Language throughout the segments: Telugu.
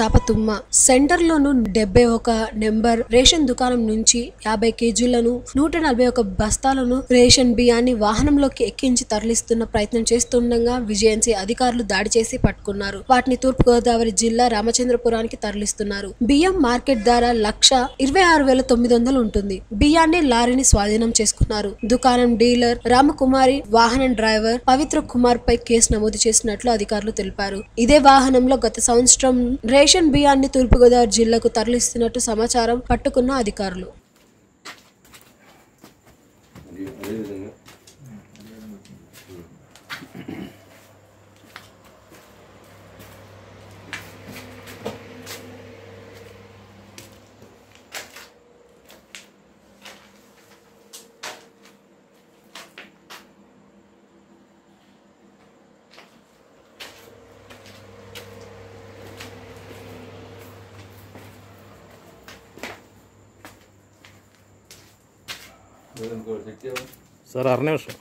చాపతుమ్మ సెంటర్ లోను డెబ్బై ఒక నెంబర్ రేషన్ దుకాణం నుంచి యాభై కేజీలను నూట నలభై ఒక బస్తాలను రేషన్ బియ్యాన్ని వాహనంలోకి ఎక్కించి తరలిస్తున్న ప్రయత్నం చేస్తుండగా విజయన్సీ అధికారులు దాడి చేసి పట్టుకున్నారు వాటిని తూర్పు గోదావరి జిల్లా రామచంద్రపురానికి తరలిస్తున్నారు బియ్యం మార్కెట్ ధర లక్ష ఇరవై ఆరు వేల తొమ్మిది వందలు ఉంటుంది బియ్యాన్ని లారీని స్వాధీనం చేసుకున్నారు దుకాణం డీలర్ రామకుమారి వాహనం డ్రైవర్ పవిత్ర కుమార్ పై కేసు నమోదు చేసినట్లు అధికారులు తెలిపారు ఇదే వాహనంలో గత సంవత్సరం రేషన్ బియ్యాన్ని తూర్పుగోదావరి జిల్లాకు తరలిస్తున్నట్టు సమాచారం పట్టుకున్న అధికారులు అది అదేవిధంగా ఇంకోటి చెక్ చేయవా సార్ అర నిమిషం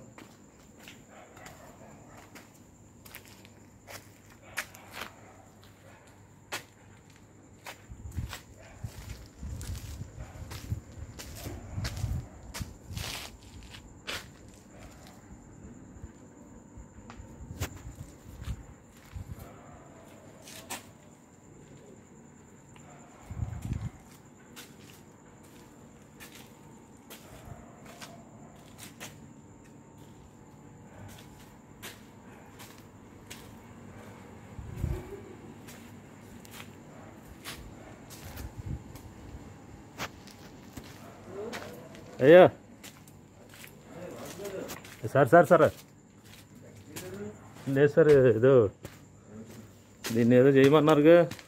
అయ్యా సార్ సార్ సార్ లేదు సార్ ఏదో దీన్ని ఏదో చేయమన్నారుగా